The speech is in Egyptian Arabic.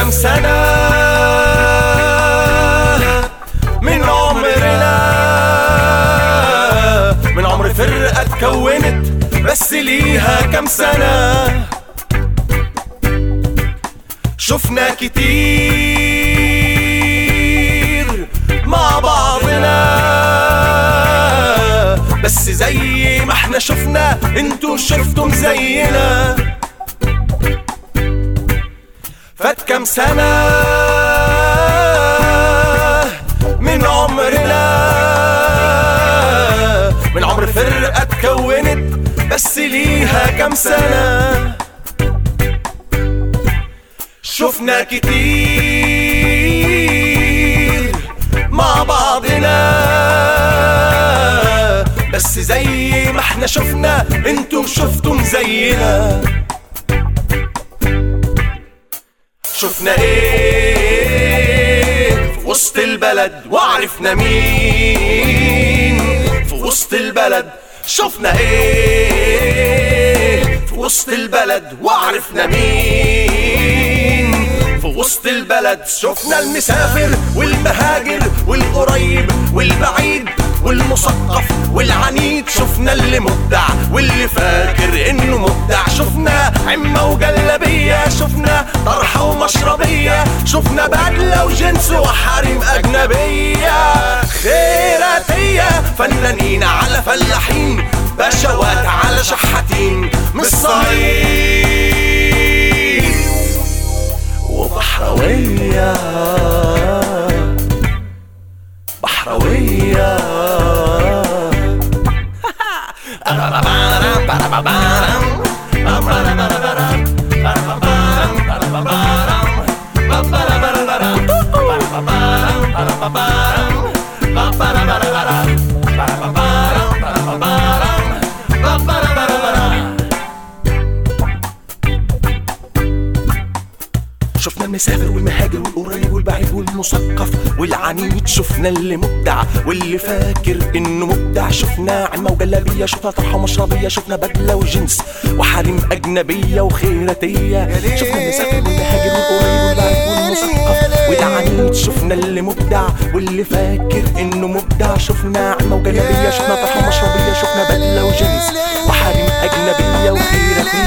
كم سنة من عمرنا من عمر فرقة اتكونت بس ليها كم سنة شفنا كتير مع بعضنا بس زي ما احنا شفنا انتوا شفتم زينا فات كام سنة من عمرنا من عمر فرقة اتكونت بس ليها كام سنة شفنا كتير مع بعضنا بس زي ما احنا شفنا انتم شفتم زينا شفنا ايه في وسط البلد وعرفنا مين في وسط البلد شفنا ايه في وسط البلد وعرفنا مين في وسط البلد شفنا المسافر والمهاجر والقريب والبعيد والمثقف والعنيد شفنا اللي مبدع واللي فاكر انه مبدع شفنا عمة وجلبية شفنا طرحة ومشربية شفنا بدلة وجنس وحريم أجنبية خيراتية فنانين على فلاحين بشوات على شحاتين من الصعيد وبحروية بحروية شفنا المسافر والمهاجر والقريب والبعيد والمثقف والعنيد شفنا اللي مبدع واللي فاكر انه مبدع شفنا عمة وجلابية شفنا طرحة ومشربية شفنا بدلة وجنس وحريم أجنبية وخيراتية شفنا المسافر والمهاجر والقريب والبعيد والمثقف والعنيد شفنا اللي مبدع واللي فاكر انه مبدع شفنا عمة وجلابية شفنا طرحة ومشربية شفنا بدلة وجنس وحريم أجنبية وخيراتية